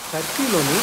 టర్కీలోని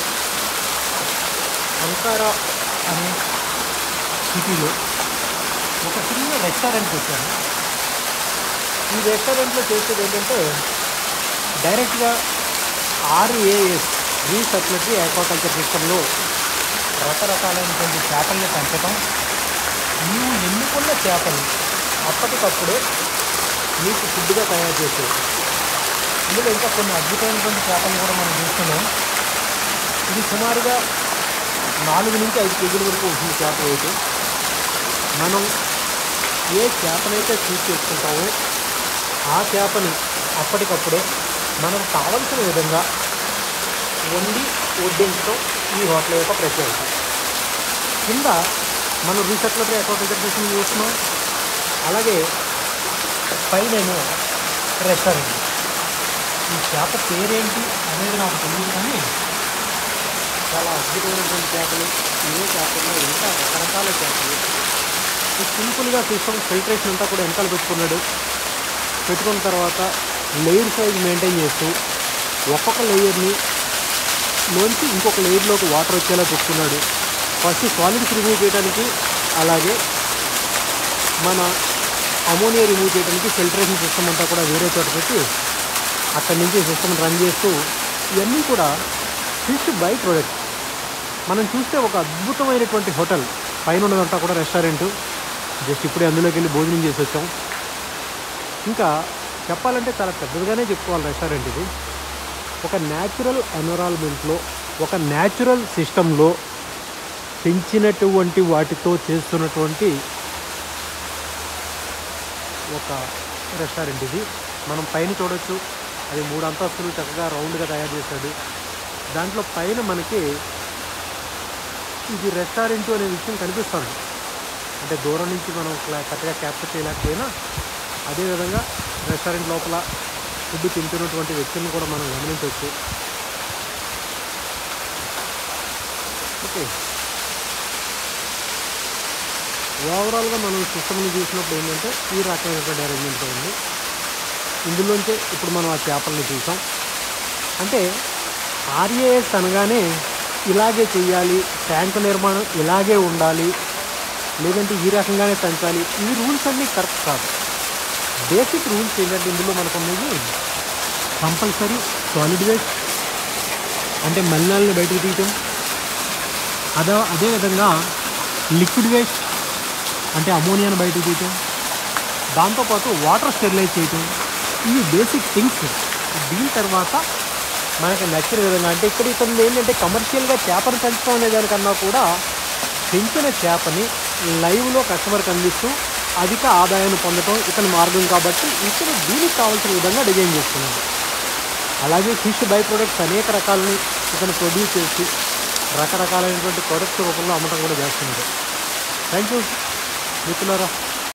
అంకారా అనే సిటీలో ఒక చిన్న రెస్టారెంట్ పెట్టాను ఈ రెస్టారెంట్లో చేసేది ఏంటంటే డైరెక్ట్గా ఆర్ఏఎస్ రీసర్క్యులటరీ ఆక్వాకల్చర్ సిస్టంలో రకరకాలైనటువంటి చేపల్ని పెంచడం నీవు ఎన్నుకున్న చేపలు అప్పటికప్పుడే నీకు ఫుడ్గా తయారు చేసేది ఇందులో ఇంకా కొన్ని అద్భుతమైనటువంటి చేపలు కూడా మనం చూస్తున్నాం ఇది సుమారుగా నాలుగు నుంచి ఐదు కేజీల వరకు ఉంటుంది చేప అయితే మనం ఏ చేపనైతే చూసి చేసుకుంటామో ఆ చేపని అప్పటికప్పుడే మనకు కావలసిన విధంగా వండి వడ్డించడం ఈ హోటల్ యొక్క ప్రత్యేకత కింద మనం రీసెర్చ్లతో అక్వాకల్చర్ సిస్టమ్ చూస్తున్నాం అలాగే పైనేమో రెస్టారెంట్ ఈ చేప పేరేంటి అనేది నాకు తెలియదు కానీ చాలా అద్భుతమైనటువంటి చేపలు ఇవే చేపల్లో ఇంకా రకరకాల చేపలు ఈ సింపుల్గా సిస్టమ్ ఫిల్టరేషన్ అంతా కూడా వెనకాల పెట్టుకున్నాడు పెట్టుకున్న తర్వాత లేయర్ సైజ్ మెయింటైన్ చేస్తూ ఒక్కొక్క లేయర్ని లోంచి ఇంకొక లేయర్లోకి వాటర్ వచ్చేలా పెట్టుకున్నాడు ఫస్ట్ సాలిడ్స్ రిమూవ్ చేయడానికి అలాగే మన అమోనియా రిమూవ్ చేయడానికి ఫిల్టరేషన్ సిస్టమ్ అంతా కూడా వేరే చోట పెట్టి అక్కడి నుంచి సిస్టమ్ రన్ చేస్తూ ఇవన్నీ కూడా ఫిష్ బై ప్రొడక్ట్ మనం చూస్తే ఒక అద్భుతమైనటువంటి హోటల్ పైన ఉన్నదంతా కూడా రెస్టారెంట్ జస్ట్ ఇప్పుడే అందులోకి వెళ్ళి భోజనం చేసి వచ్చాం ఇంకా చెప్పాలంటే చాలా పెద్దదిగానే చెప్పుకోవాలి రెస్టారెంట్ ఇది ఒక న్యాచురల్ ఎన్విరాన్మెంట్లో ఒక న్యాచురల్ సిస్టంలో పెంచినటువంటి వాటితో చేస్తున్నటువంటి ఒక రెస్టారెంట్ ఇది మనం పైన చూడొచ్చు అది మూడు అంతస్తులు చక్కగా రౌండ్గా తయారు చేశాడు దాంట్లో పైన మనకి ఇది రెస్టారెంట్ అనే విషయం కనిపిస్తుంది అంటే దూరం నుంచి మనం క్లా- కరెక్ట్గా క్యాప్చర్ చేయలేకపోయినా అదేవిధంగా రెస్టారెంట్ లోపల ఫుడ్ తింటున్నటువంటి వ్యక్తులను కూడా మనం గమనించవచ్చు ఓకే ఓవరాల్గా మనం సిస్టమ్ని చూసినప్పుడు ఏంటంటే ఈ రకమైనటువంటి అరేంజ్మెంట్ ఉంది ఇందులోంచే ఇప్పుడు మనం ఆ చేపల్ని చూసాం అంటే ఆర్ఏఎస్ అనగానే ఇలాగే చెయ్యాలి ట్యాంకు నిర్మాణం ఇలాగే ఉండాలి లేదంటే ఈ రకంగానే పెంచాలి ఈ రూల్స్ అన్నీ కరెక్ట్ కాదు బేసిక్ రూల్స్ ఏంటంటే ఇందులో మనకు ఉన్నది కంపల్సరీ సాలిడ్ వేస్ట్ అంటే మలినాలను బయటకు తీయటం అదే అదేవిధంగా లిక్విడ్ వేస్ట్ అంటే అమోనియాను బయటకు తీయటం దాంతోపాటు వాటర్ స్టెరిలైజ్ చేయటం ఇవి బేసిక్ థింగ్స్ దీని తర్వాత మనకి నచ్చిన విధంగా అంటే ఇక్కడ ఇతను ఏంటంటే కమర్షియల్గా చేపను పెంచడం అనే దానికన్నా కూడా పెంచిన చేపని లైవ్లో కస్టమర్కి అందిస్తూ అధిక ఆదాయాన్ని పొందడం ఇతని మార్గం కాబట్టి ఇతను దీనికి కావాల్సిన విధంగా డిజైన్ చేస్తున్నాడు అలాగే ఫిష్ బై ప్రొడక్ట్స్ అనేక రకాలని ఇతను ప్రొడ్యూస్ చేసి రకరకాలైనటువంటి ప్రొడక్ట్స్ రూపంలో అమ్మటం కూడా చేస్తున్నాడు థ్యాంక్ యూ మిత్రులారా